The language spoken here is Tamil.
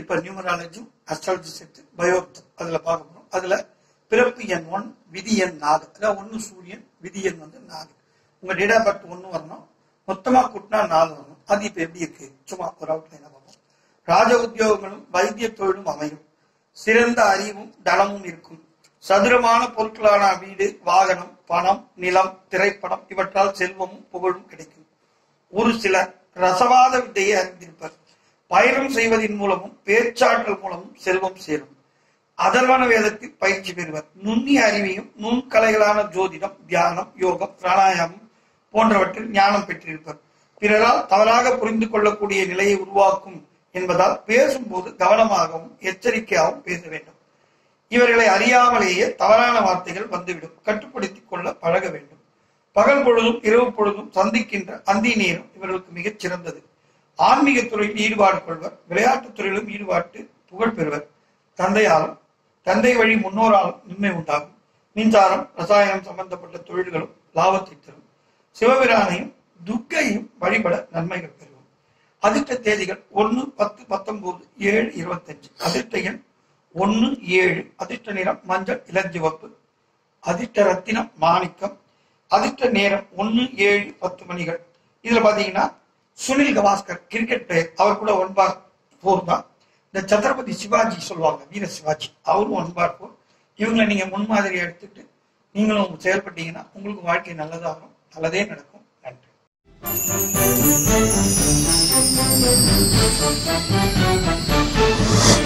இப்ப நியூமராலஜியும் அஸ்ட்ராலஜி சேர்த்து பயோத் அதுல பார்க்க போறோம் அதுல பிறப்பு எண் ஒன் விதி எண் நாலு அதாவது ஒன்னு சூரியன் விதி எண் வந்து நாலு உங்க டேட் ஆஃப் பர்த் ஒன்னு வரணும் மொத்தமா கூட்டினா நாலு வரணும் அது இப்ப எப்படி இருக்கு சும்மா ஒரு அவுட்லைனா பார்ப்போம் ராஜ உத்தியோகங்களும் வைத்திய தொழிலும் அமையும் சிறந்த அறிவும் தனமும் இருக்கும் சதுரமான பொருட்களான வீடு வாகனம் பணம் நிலம் திரைப்படம் இவற்றால் செல்வமும் புகழும் கிடைக்கும் ஒரு சிலர் ரசவாத வித்தையை அறிந்திருப்பர் பயணம் செய்வதன் மூலமும் பேச்சாற்றல் மூலமும் செல்வம் சேரும் அதர்வன வேதத்தில் பயிற்சி பெறுவர் நுண்ணிய அறிவையும் நுண்கலைகளான ஜோதிடம் தியானம் யோகம் பிராணாயாமம் போன்றவற்றில் ஞானம் பெற்றிருப்பர் பிறரால் தவறாக புரிந்து கொள்ளக்கூடிய நிலையை உருவாக்கும் என்பதால் பேசும்போது கவனமாகவும் எச்சரிக்கையாகவும் பேச வேண்டும் இவர்களை அறியாமலேயே தவறான வார்த்தைகள் வந்துவிடும் கட்டுப்படுத்திக் கொள்ள பழக வேண்டும் பகல் பொழுதும் இரவு பொழுதும் சந்திக்கின்ற அந்தி நேரம் இவர்களுக்கு மிகச் சிறந்தது ஆன்மீக துறையில் ஈடுபாடு கொள்வர் விளையாட்டுத் துறையிலும் ஈடுபாட்டு புகழ் பெறுவர் தந்தையாலும் தந்தை வழி முன்னோராலும் நன்மை உண்டாகும் மின்சாரம் ரசாயனம் சம்பந்தப்பட்ட தொழில்களும் லாபத்தை தரும் சிவபிரானையும் துர்க்கையும் வழிபட நன்மைகள் பெறுவோம் அதிர்ஷ்ட தேதிகள் ஒன்னு பத்து பத்தொன்பது ஏழு இருபத்தஞ்சு அதிர்ஷ்ட எண் ஒன்னு ஏழு அதிர்ஷ்ட நிறம் மஞ்சள் இளஞ்சிவப்பு அதிர்ஷ்ட ரத்தினம் மாணிக்கம் அதிர்ஷ்ட நேரம் ஒன்னு ஏழு பத்து மணிகள் இதுல பாத்தீங்கன்னா சுனில் கவாஸ்கர் கிரிக்கெட் பிளேயர் அவர் கூட ஒன் பார் போர் தான் இந்த சத்ரபதி சிவாஜி சொல்லுவாங்க வீர சிவாஜி அவரும் ஒன் பார் போர் இவங்களை நீங்க முன்மாதிரி எடுத்துட்டு நீங்களும் செயல்பட்டீங்கன்னா உங்களுக்கு வாழ்க்கை நல்லதாகும் நல்லதே நடக்கும் நன்றி